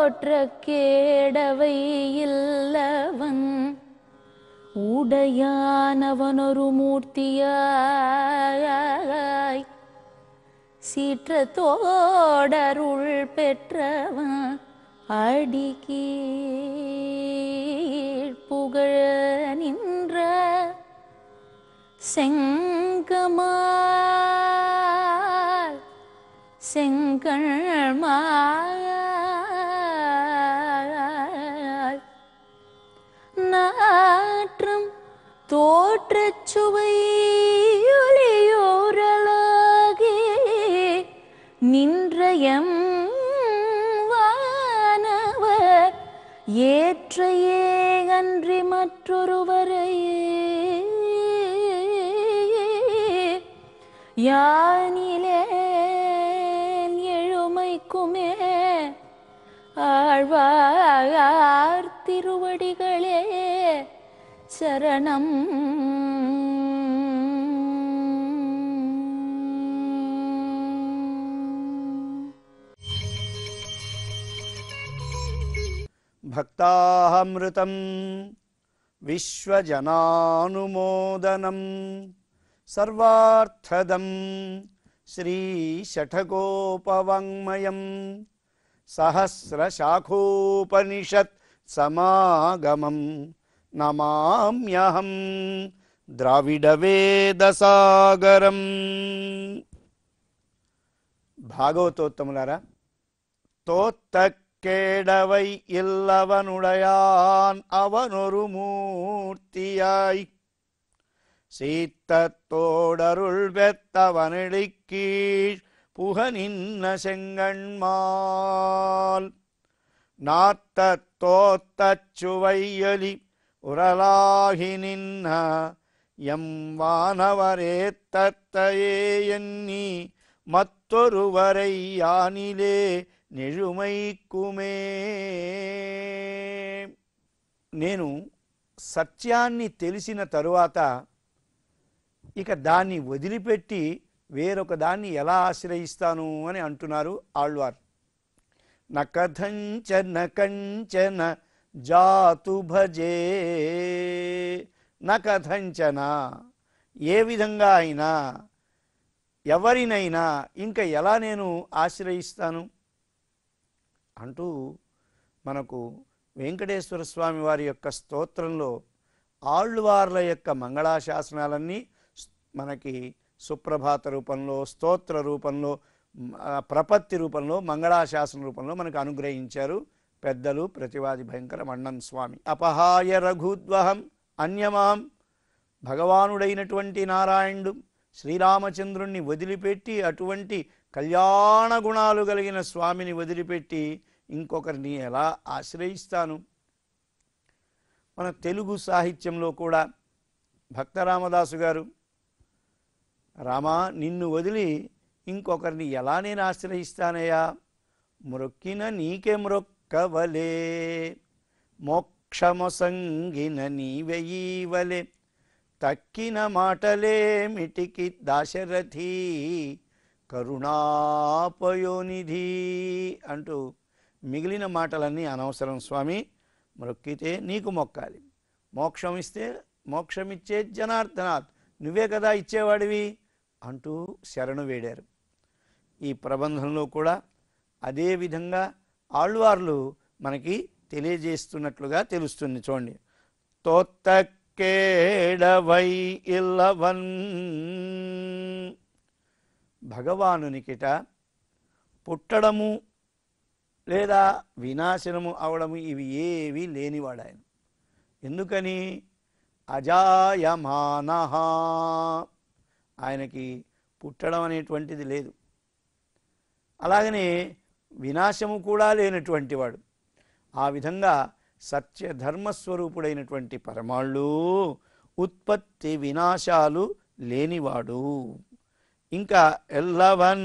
தோற்ற கேடவை இல்லவன் உடையானவனொரு மூர்த்தியாய் சீற்றத்தோடருள் பெற்றவன் அடிக்கீழ் புகழ நின்ற செங்கமால் செங்கள்மால் நாற்றம் தோற்றச் சுவையொலியோரலாகி நின்றயம் வானவர் ஏற்றையே அன்றி மற்றொருவரையே யானிலேன் எழுமைக்குமே ஆழ்வார் திருவடிகளே சரணம் భక్తామృతం విశ్వజనానుమోదనం సర్వార్థదం శ్రీషఠకోపవాङ्మయం సహస్రశాఖోపనిషత్ సమాగమం నమామ్యహం ద్రావిడవేదసాగరం భాగవతోత్తములారా தோத்தக்கேடவை இல்லவனுடையான் அவனொரு மூர்த்தியாய் சீத்தத்தோடருள் பெத்தவனிடிக்கீழ் புக நின்ன செங்கண்மால் நாத்தத் தோத்தச் சுவையலி உரலாகி நின்ன எம் வானவரேத்தத்தையே எண்ணி மற்றொருவரை யானிலே నిజుమైకుమే నేను సత్యాన్ని తెలిసిన తరువాత ఇక దాన్ని వదిలిపెట్టి వేరొక దాన్ని ఎలా ఆశ్రయిస్తాను అని అంటున్నారు ఆళ్వార్ నకథంచన కంచన జాతు భజే నకథంచన ఏ విధంగా అయినా ఎవరినైనా ఇంకా ఎలా నేను ఆశ్రయిస్తాను అంటూ మనకు వెంకటేశ్వర స్వామి వారి యొక్క స్తోత్రంలో ఆళ్వార్ల యొక్క మంగళాశాసనాలన్నీ స్- మనకి సుప్రభాత రూపంలో స్తోత్ర రూపంలో మ్, ఆ, ప్రపత్తి రూపంలో మంగళాశాసన రూపంలో మనకు అనుగ్రహించారు పెద్దలు ప్రతివాది భయంకర మన్నన్ స్వామి అపహాయ రఘుద్వహం అన్యమాం భగవానుడైనటువంటి నారాయణుడు శ్రీరామచంద్రుణ్ణి వదిలిపెట్టి అటువంటి కళ్యాణ గుణాలు కలిగిన స్వామిని వదిలిపెట్టి ఇంకొకరిని ఎలా ఆశ్రయిస్తాను మన తెలుగు సాహిత్యంలో కూడా భక్తరామదాసు గారు రామా నిన్ను వదిలి ఇంకొకరిని ఎలా నేను ఆశ్రయిస్తానయ్యా మ్రొక్కిన నీకే మ్రొక్కవలే మోక్షమొసంగిన నీవెయ్యవలే తక్కిన మాటలేమిటికి దాశరథి కరుణాపయోనిధి అంటూ మిగిలిన మాటలన్నీ అనవసరం స్వామి మొక్కితే నీకు మొక్కాలి మోక్షం ఇస్తే మోక్షమిచ్చే జనార్దనాథ్ నువ్వే కదా ఇచ్చేవాడివి అంటూ శరణు వేడారు ఈ ప్రబంధంలో కూడా అదే విధంగా ఆళ్వార్లు మనకి తెలియజేస్తున్నట్లుగా తెలుస్తుంది చూడండి తోత్తకేడవై ఇల్లవన్ భగవానునికిట పుట్టడము లేదా వినాశనము అవడము ఇవి ఏవి లేనివాడు ఆయన ఎందుకని అజాయమాన ఆయనకి పుట్టడం అనేటువంటిది లేదు అలాగనే వినాశము కూడా లేనటువంటి వాడు ఆ విధంగా సత్య ధర్మస్వరూపుడైనటువంటి పరమాళ్ళు ఉత్పత్తి వినాశాలు లేనివాడు ఇంకా ఎల్లవన్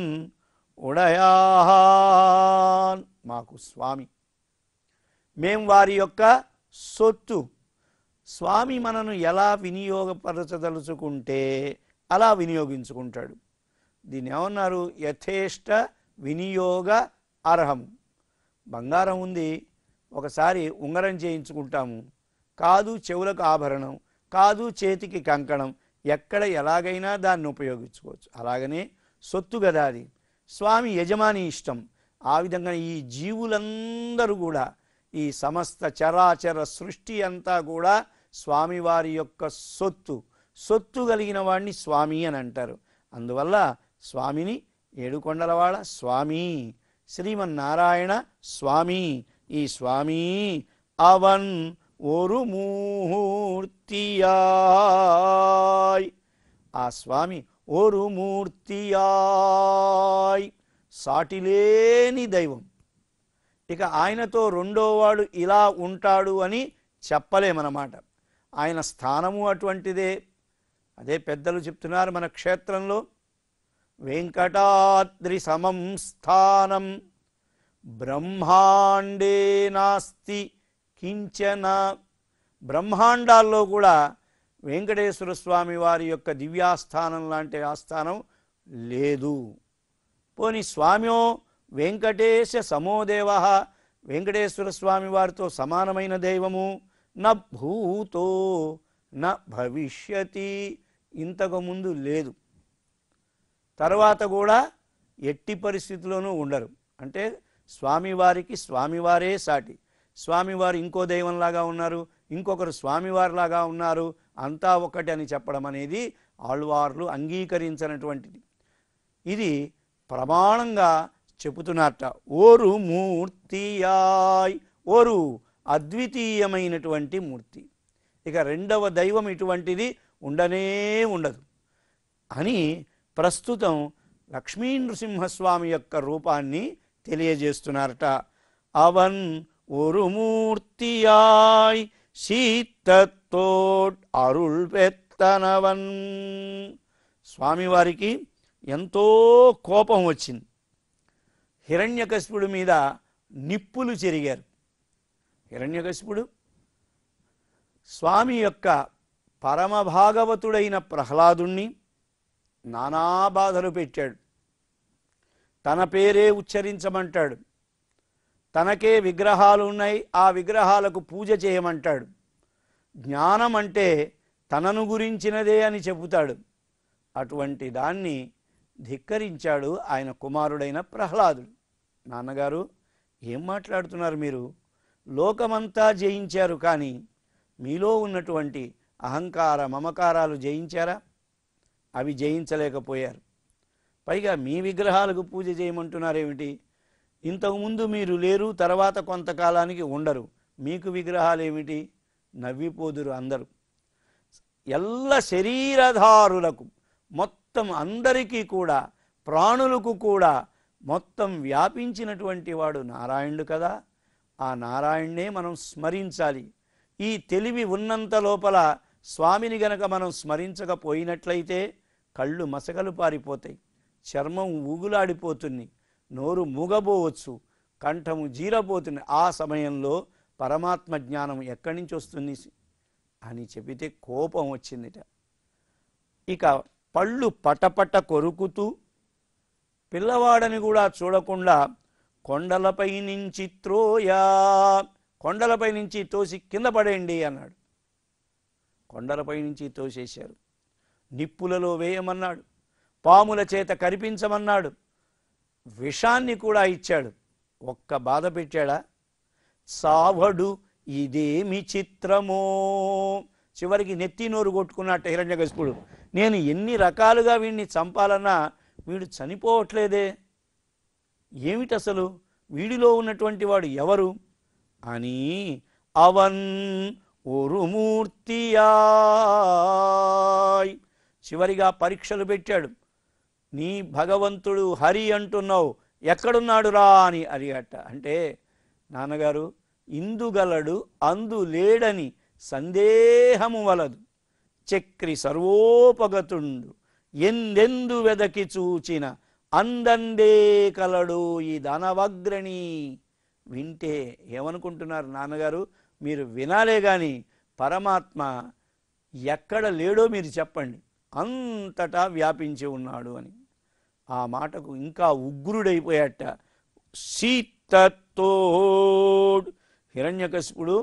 ఉడయాన్ మాకు స్వామి మేం వారి యొక్క సొత్తు స్వామి మనను ఎలా వినియోగపరచదలుచుకుంటే అలా వినియోగించుకుంటాడు దీన్ని ఏమన్నారు యథేష్ట వినియోగ అర్హము బంగారం ఉంది ఒకసారి ఉంగరం చేయించుకుంటాము కాదు చెవులకు ఆభరణం కాదు చేతికి కంకణం ఎక్కడ ఎలాగైనా దాన్ని ఉపయోగించుకోవచ్చు అలాగనే సొత్తు కదా అది స్వామి యజమాని ఇష్టం ఆ విధంగా ఈ జీవులందరూ కూడా ఈ సమస్త చరాచర సృష్టి అంతా కూడా స్వామివారి యొక్క సొత్తు సొత్తు కలిగిన వాడిని స్వామి అని అంటారు అందువల్ల స్వామిని ఏడుకొండలవాడ స్వామి శ్రీమన్నారాయణ స్వామి ఈ స్వామి అవన్ ஒரு మూర్తియాయ్ ఆ స్వామి ஒரு మూర్తియాయ్ సాటిలేని దైవం ఇక ఆయనతో రెండోవాడు ఇలా ఉంటాడు అని చెప్పలేమన్నమాట ఆయన స్థానము అటువంటిదే అదే పెద్దలు చెప్తున్నారు మన క్షేత్రంలో వెంకటాద్రి సమం స్థానం బ్రహ్మాండే నాస్తి కించన బ్రహ్మాండాల్లో కూడా వెంకటేశ్వర స్వామి వారి యొక్క దివ్యాస్థానం లాంటి ఆస్థానం లేదు పోని స్వామ్యో వెంకటేశ సమోదేవ వెంకటేశ్వర స్వామి వారితో సమానమైన దైవము న భూతో న భవిష్యతి ఇంతకు ముందు లేదు తర్వాత కూడా ఎట్టి పరిస్థితిలోనూ ఉండరు అంటే స్వామివారికి స్వామివారే సాటి స్వామివారు ఇంకో దైవంలాగా ఉన్నారు ఇంకొకరు స్వామివారిలాగా ఉన్నారు అంతా ఒకటి అని చెప్పడం అనేది ఆళ్వార్లు అంగీకరించినటువంటిది ఇది ప్రమాణంగా చెబుతున్నట్ట ఓరు మూర్తియాయ్ ఓరు అద్వితీయమైనటువంటి మూర్తి ఇక రెండవ దైవం ఇటువంటిది ఉండనే ఉండదు అని ప్రస్తుతం లక్ష్మీ నృసింహస్వామి యొక్క రూపాన్ని తెలియజేస్తున్నారట అవన్ ஒரு மூர்த்தியாய் சீத்தத்தோட் అరుళ్ పెత్తనవన్ స్వామివారికి ఎంతో కోపం వచ్చింది హిరణ్యకశిపుడి మీద నిప్పులు చెరిగారు హిరణ్యకశిపుడు స్వామి యొక్క పరమ భాగవతుడైన ప్రహ్లాదుణ్ణి నానా బాధలు పెట్టాడు తన పేరే ఉచ్చరించమంటాడు తనకే విగ్రహాలు ఉన్నాయి ఆ విగ్రహాలకు పూజ చేయమంటాడు జ్ఞానం అంటే తనను గురించినదే అని చెబుతాడు అటువంటి దాన్ని ధిక్కరించాడు ఆయన కుమారుడైన ప్రహ్లాదుడు నాన్నగారు ఏం మాట్లాడుతున్నారు మీరు లోకమంతా జయించారు కానీ మీలో ఉన్నటువంటి అహంకార మమకారాలు జయించారా అవి జయించలేకపోయారు పైగా మీ విగ్రహాలకు పూజ చేయమంటున్నారేమిటి ఇంతకుముందు మీరు లేరు తర్వాత కొంతకాలానికి ఉండరు మీకు విగ్రహాలు ఏమిటి నవ్విపోదురు అందరూ ఎల్ల శరీరధారులకు మొత్తం అందరికీ కూడా ప్రాణులకు కూడా మొత్తం వ్యాపించినటువంటి వాడు నారాయణుడు కదా ఆ నారాయణ్ణే మనం స్మరించాలి ఈ తెలివి ఉన్నంత లోపల స్వామిని గనక మనం స్మరించకపోయినట్లయితే కళ్ళు మసకలు పారిపోతాయి చర్మం ఊగులాడిపోతుంది నోరు మూగబోవచ్చు కంఠము జీరబోతుంది ఆ సమయంలో పరమాత్మ జ్ఞానం ఎక్కడి నుంచి వస్తుంది అని చెబితే కోపం వచ్చిందిట ఇక పళ్ళు పటపట కొరుకుతూ పిల్లవాడని కూడా చూడకుండా కొండలపై నుంచి త్రోయా కొండలపై నుంచి తోసి కింద పడేయండి అన్నాడు కొండలపై నుంచి తోసేశారు నిప్పులలో వేయమన్నాడు పాముల చేత కరిపించమన్నాడు విషాన్ని కూడా ఇచ్చాడు ఒక్క బాధ పెట్టాడా సావడు ఇదేమి చిత్రమో చివరికి నెత్తి నోరు కొట్టుకున్నట్టు హిరణ్యకశిపుడు నేను ఎన్ని రకాలుగా వీడిని చంపాలన్నా వీడు చనిపోవట్లేదే ఏమిటి అసలు వీడిలో ఉన్నటువంటి వాడు ఎవరు అని అవన్ ஒரு మూర్తియాయ్ చివరిగా పరీక్షలు పెట్టాడు నీ భగవంతుడు హరి అంటున్నావు ఎక్కడున్నాడు రా అని అడిగట అంటే నాన్నగారు ఇందుగలడు అందు లేడని సందేహము వలదు చక్రి సర్వోపగతుండు ఎందెందు వెదకి చూచిన అందండే కలడు ఈ ధనవగ్రణి వింటే ఏమనుకుంటున్నారు నాన్నగారు మీరు వినాలే కానీ పరమాత్మ ఎక్కడ లేడో మీరు చెప్పండి అంతటా వ్యాపించి ఉన్నాడు అని ఆ మాటకు ఇంకా ఉగ్రుడైపోయాట సీత సీతత్తోడ్ హిరణ్యకశిపుడు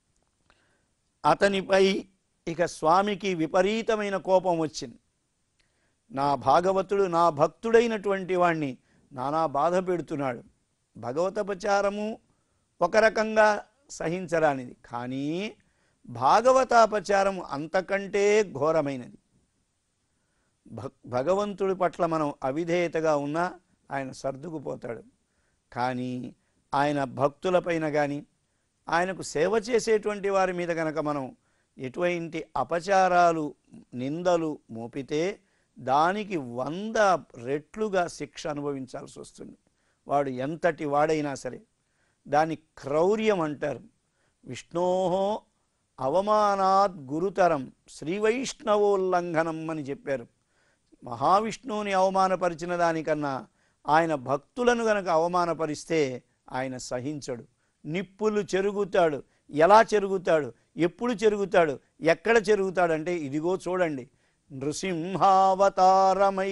అతనిపై ఇక స్వామికి విపరీతమైన కోపం వచ్చింది నా భాగవతుడు నా భక్తుడైనటువంటి వాణ్ణి నానా బాధ పెడుతున్నాడు భగవతపచారము ఒక రకంగా సహించరానిది కానీ భాగవతాపచారం అంతకంటే ఘోరమైనది భ భగవంతుడి పట్ల మనం అవిధేయతగా ఉన్నా ఆయన సర్దుకుపోతాడు కానీ ఆయన భక్తులపైన కానీ ఆయనకు సేవ చేసేటువంటి వారి మీద కనుక మనం ఎటువంటి అపచారాలు నిందలు మోపితే దానికి వంద రెట్లుగా శిక్ష అనుభవించాల్సి వస్తుంది వాడు ఎంతటి వాడైనా సరే దాని క్రౌర్యం అంటారు విష్ణోహో అవమానాత్ గురుతరం శ్రీవైష్ణవోల్లంఘనం అని చెప్పారు మహావిష్ణువుని అవమానపరిచిన దానికన్నా ఆయన భక్తులను గనక అవమానపరిస్తే ఆయన సహించడు నిప్పులు చెరుగుతాడు ఎలా చెరుగుతాడు ఎప్పుడు చెరుగుతాడు ఎక్కడ చెరుగుతాడు అంటే ఇదిగో చూడండి నృసింహావతారమై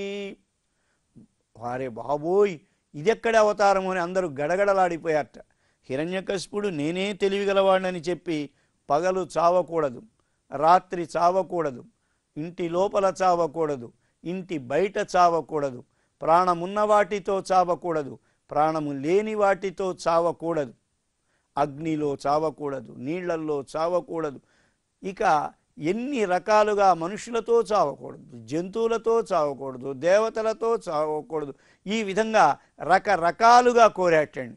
వారే బాబోయ్ ఇదెక్కడ అవతారం అని అందరూ గడగడలాడిపోయారట హిరణ్యకశిపుడు నేనే తెలివిగలవాడినని చెప్పి పగలు చావకూడదు రాత్రి చావకూడదు ఇంటి లోపల చావకూడదు ఇంటి బయట చావకూడదు ప్రాణమున్న వాటితో చావకూడదు ప్రాణము లేని వాటితో చావకూడదు అగ్నిలో చావకూడదు నీళ్లల్లో చావకూడదు ఇక ఎన్ని రకాలుగా మనుషులతో చావకూడదు జంతువులతో చావకూడదు దేవతలతో చావకూడదు ఈ విధంగా రకరకాలుగా కోరాటండి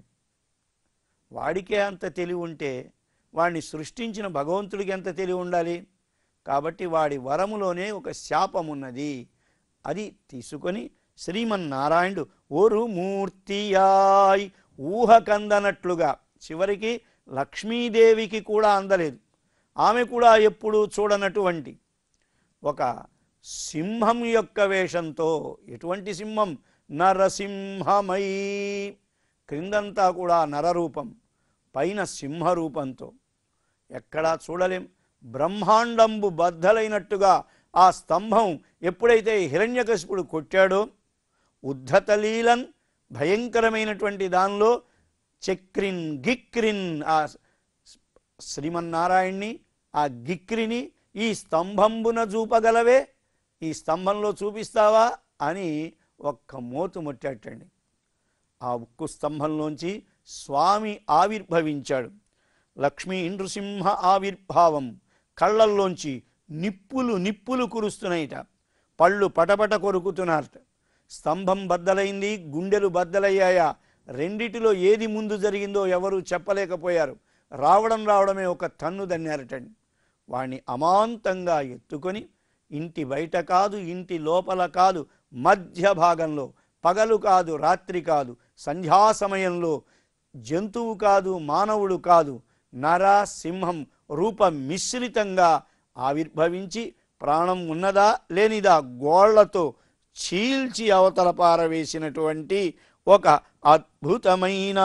వాడికే అంత తెలివి ఉంటే వాడిని సృష్టించిన భగవంతుడికి ఎంత తెలివి ఉండాలి కాబట్టి వాడి వరములోనే ఒక శాపం ఉన్నది అది తీసుకొని శ్రీమన్నారాయణుడు ఓరు మూర్తియాయ్ ఊహ కందనట్లుగా చివరికి లక్ష్మీదేవికి కూడా అందలేదు ఆమె కూడా ఎప్పుడూ చూడనటువంటి ఒక సింహం యొక్క వేషంతో ఎటువంటి సింహం నరసింహమై క్రిందంతా కూడా నరరూపం పైన సింహరూపంతో ఎక్కడా చూడలేం బ్రహ్మాండంబు బద్దలైనట్టుగా ఆ స్తంభం ఎప్పుడైతే హిరణ్యకశిపుడు కొట్టాడో ఉద్ధతలీలన్ భయంకరమైనటువంటి దానిలో చక్రిన్ గిక్రిన్ ఆ శ్రీమన్నారాయణ్ణి ఆ గిక్రిని ఈ స్తంభంబున చూపగలవే ఈ స్తంభంలో చూపిస్తావా అని ఒక్క మోతు ముట్టాటండి ఆ ఉక్కు స్తంభంలోంచి స్వామి ఆవిర్భవించాడు లక్ష్మీ నృసింహ ఆవిర్భావం కళ్ళల్లోంచి నిప్పులు నిప్పులు కురుస్తున్నాయిట పళ్ళు పటపట కొరుకుతున్నారట స్తంభం బద్దలైంది గుండెలు బద్దలయ్యాయా రెండిటిలో ఏది ముందు జరిగిందో ఎవరు చెప్పలేకపోయారు రావడం రావడమే ఒక తన్ను దన్నారటండి వాణ్ణి అమాంతంగా ఎత్తుకొని ఇంటి బయట కాదు ఇంటి లోపల కాదు మధ్య భాగంలో పగలు కాదు రాత్రి కాదు సంధ్యా సమయంలో జంతువు కాదు మానవుడు కాదు నర సింహం రూప మిశ్రితంగా ఆవిర్భవించి ప్రాణం ఉన్నదా లేనిదా గోళ్లతో చీల్చి అవతల పారవేసినటువంటి ఒక అద్భుతమైన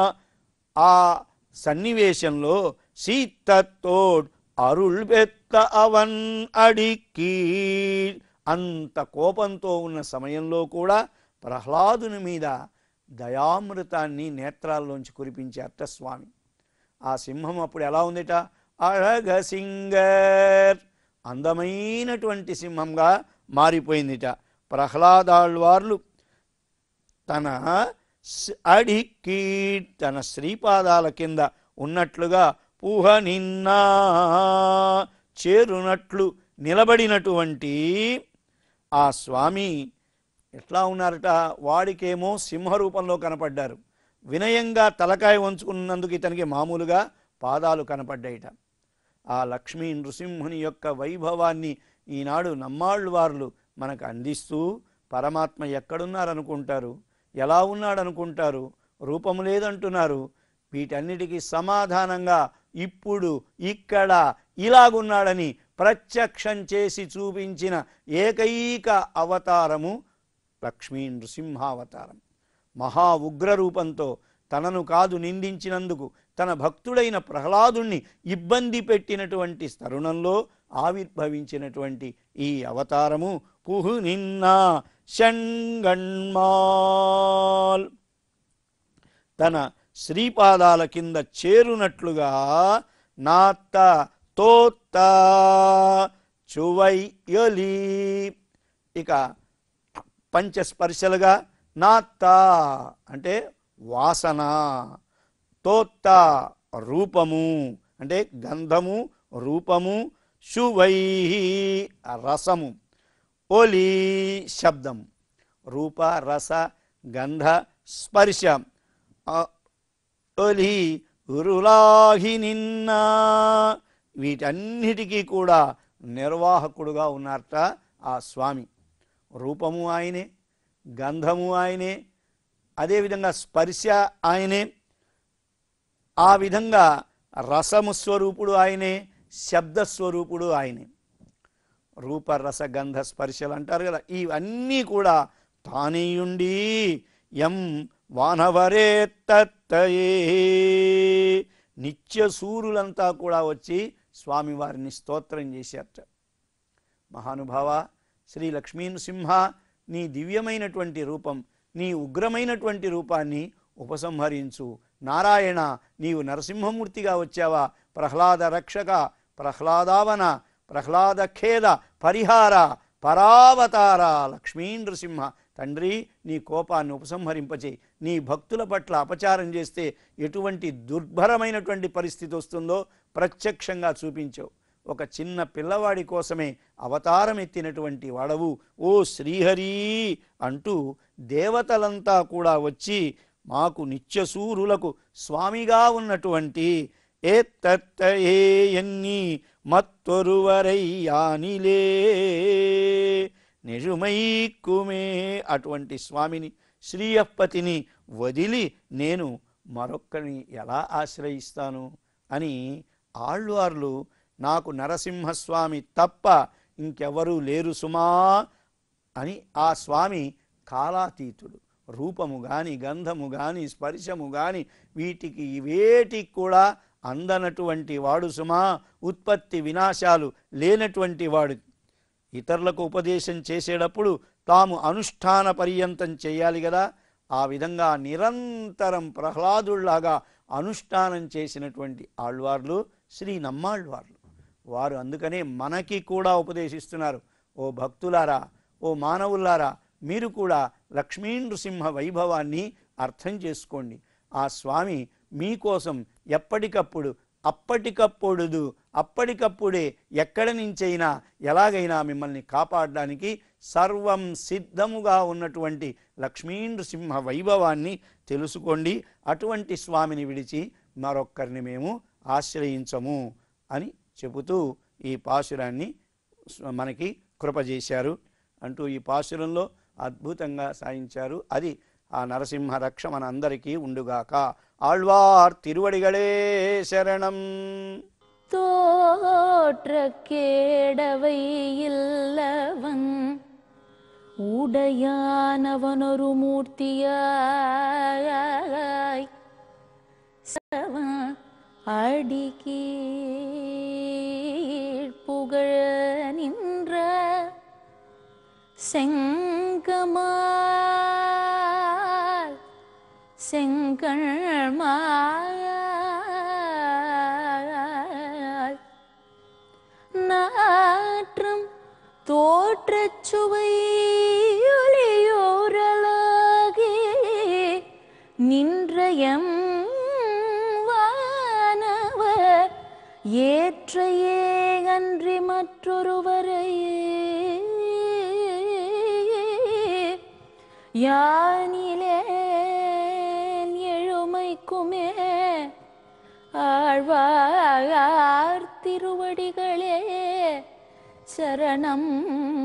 ఆ సన్నివేశంలో సీతతోడ్ అరుళ్ బెత్త అవన్ అడికి అంత కోపంతో ఉన్న సమయంలో కూడా ప్రహ్లాదుని మీద దయామృతాన్ని నేత్రాల్లోంచి కురిపించారట స్వామి ఆ సింహం అప్పుడు ఎలా ఉందిట అழగ సింగర్ అందమైనటువంటి సింహంగా మారిపోయిందిట ప్రహ్లాదాళ్వార్లు తన స్- అడికి తన శ్రీపాదాల కింద ఉన్నట్లుగా ఊహ నిన్న చేరునట్లు నిలబడినటువంటి ఆ స్వామి ఎట్లా ఉన్నారట వాడికేమో సింహరూపంలో కనపడ్డారు వినయంగా తలకాయ వంచుకున్నందుకు ఇతనికి మామూలుగా పాదాలు కనపడ్డాయిట ఆ లక్ష్మీ నృసింహుని యొక్క వైభవాన్ని ఈనాడు నమ్మాళ్ళు వార్లు మనకు అందిస్తూ పరమాత్మ ఎక్కడున్నారనుకుంటారు ఎలా ఉన్నాడనుకుంటారు రూపం లేదంటున్నారు వీటన్నిటికీ సమాధానంగా ఇప్పుడు ఇక్కడ ఇలాగున్నాడని ప్రత్యక్షం చేసి చూపించిన ఏకైక అవతారము లక్ష్మీ నృసింహావతారం మహా ఉగ్ర రూపంతో తనను కాదు నిందించినందుకు తన భక్తుడైన ప్రహ్లాదుణ్ణి ఇబ్బంది పెట్టినటువంటి తరుణంలో ఆవిర్భవించినటువంటి ఈ అవతారము పుహు నిన్న షణ్గణ్మాల్ తన శ్రీపాదాల కింద చేరునట్లుగా నాత్త తోత్త చువయ్యలి ఇక పంచస్పర్శలుగా నాత్త అంటే వాసన తోత్త రూపము అంటే గంధము రూపము శువై రసము ఒలి శబ్దం రూప రస గంధ స్పర్శ ఆ, ఒలి ఉరులాహి నిన్న వీటన్నిటికీ కూడా నిర్వాహకుడుగా ఉన్నారట ఆ స్వామి రూపము ఆయనే గంధము ఆయనే అదేవిధంగా స్పర్శ ఆయనే ఆ విధంగా రసము స్వరూపుడు ఆయనే శబ్దస్వరూపుడు ఆయనే రూప రస గంధ స్పర్శలు అంటారు కదా ఇవన్నీ కూడా తానేయుండి ఎం వానవరే తత్తయే నిత్య సూరులంతా కూడా వచ్చి స్వామివారిని స్తోత్రం చేశారట మహానుభావ శ్రీ లక్ష్మీ నృసింహ నీ దివ్యమైనటువంటి రూపం నీ ఉగ్రమైనటువంటి రూపాన్ని ఉపసంహరించు నారాయణ నీవు నరసింహమూర్తిగా వచ్చావా ప్రహ్లాద రక్షక ప్రహ్లాదావన ప్రహ్లాద ఖేద పరిహార పరావతార లక్ష్మీ నృసింహ తండ్రి నీ కోపాన్ని ఉపసంహరింపచేయి నీ భక్తుల పట్ల అపచారం చేస్తే ఎటువంటి దుర్భరమైనటువంటి పరిస్థితి వస్తుందో ప్రత్యక్షంగా చూపించావు ఒక చిన్న పిల్లవాడి కోసమే అవతారం ఎత్తినటువంటి వాడవు ఓ శ్రీహరి అంటూ దేవతలంతా కూడా వచ్చి మాకు నిత్యసూరులకు స్వామిగా ఉన్నటువంటి ఏ తత్తయే ఎన్ని మత్తొరువరయ్యానిలే నిజుమైక్కుమే అటువంటి స్వామిని శ్రీయప్పతిని వదిలి నేను మరొక్కరిని ఎలా ఆశ్రయిస్తాను అని ఆళ్వార్లు నాకు నరసింహస్వామి తప్ప ఇంకెవరూ లేరు సుమా అని ఆ స్వామి కాలాతీతుడు రూపము గాని గంధము గాని స్పర్శము గాని వీటికి వేటికి కూడా అందనటువంటి వాడు సుమా ఉత్పత్తి వినాశాలు లేనటువంటి వాడు ఇతరులకు ఉపదేశం చేసేటప్పుడు తాము అనుష్ఠాన పర్యంతం చేయాలి కదా ఆ విధంగా నిరంతరం ప్రహ్లాదుల్లాగా అనుష్ఠానం చేసినటువంటి ఆళ్వార్లు శ్రీ నమ్మాళ్వార్లు వారు అందుకనే మనకి కూడా ఉపదేశిస్తున్నారు ఓ భక్తులారా ఓ మానవులారా మీరు కూడా లక్ష్మీ నృసింహ వైభవాన్ని అర్థం చేసుకోండి ఆ స్వామి మీకోసం ఎప్పటికప్పుడు అప్పటికప్పుడు అప్పటికప్పుడే ఎక్కడి నుంచైనా ఎలాగైనా మిమ్మల్ని కాపాడడానికి సర్వం సిద్ధముగా ఉన్నటువంటి లక్ష్మీ నృసింహ వైభవాన్ని తెలుసుకోండి అటువంటి స్వామిని విడిచి మరొక్కరిని మేము ఆశ్రయించము అని చెబుతూ ఈ పాశురాన్ని స్వ- మనకి కృపజేశారు అంటూ ఈ పాశురంలో అద్భుతంగా సాయించారు అది ఆ నరసింహ రక్ష మన అందరికీ ఉండుగాక ఆళ్వార్ తిరువడిగడే శరణం தோற்ற கேடவை இல்லவன் உடையானவனொரு மூர்த்தியாய் சவ அடிக்கீழ் புகழ நின்ற செங்கமால் செங்கள்மால் நாற்றம் தோற்றச் சுவையொலியோரலாகி நின்றயம் வானவர் ஏற்றையே அன்றி மற்றொருவரையே யானிலேன் எழுமைக்குமே ஆழ்வார் திருவடிகளே சரணம்